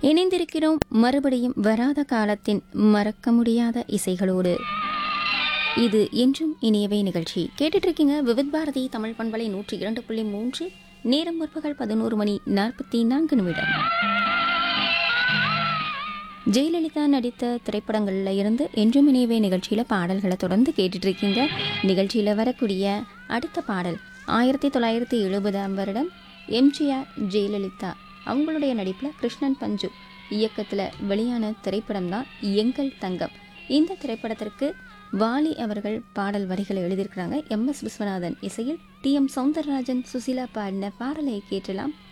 இணைந்திருக்கிறோம் மறுபடியும் வராத காலத்தின் மறக்க முடியாத இசைகளோடு இது என்றும் இனியவை நிகழ்ச்சி கேட்டுட்டு இருக்கீங்க விவித் பாரதி தமிழ் பண்பலை நூற்றி இரண்டு புள்ளி மூன்று நேரம் முற்பகல் பதினோரு மணி நாற்பத்தி நான்கு நிமிடம் ஜெயலலிதா நடித்த திரைப்படங்கள்ல இருந்து என்றும் இனியவே நிகழ்ச்சியில பாடல்களை தொடர்ந்து கேட்டுட்டு இருக்கீங்க நிகழ்ச்சியில வரக்கூடிய அடுத்த பாடல் ஆயிரத்தி தொள்ளாயிரத்தி எழுபதாம் வருடம் எம்ஜிஆர் ஜெயலலிதா அவங்களுடைய நடிப்பில் கிருஷ்ணன் பஞ்சு இயக்கத்தில் வெளியான திரைப்படம் தான் எங்கள் தங்கம் இந்த திரைப்படத்திற்கு வாலி அவர்கள் பாடல் வரிகளை எழுதியிருக்கிறாங்க எம் எஸ் விஸ்வநாதன் இசையில் டி எம் சௌந்தரராஜன் சுசிலா பாடின பாடலை கேட்டலாம்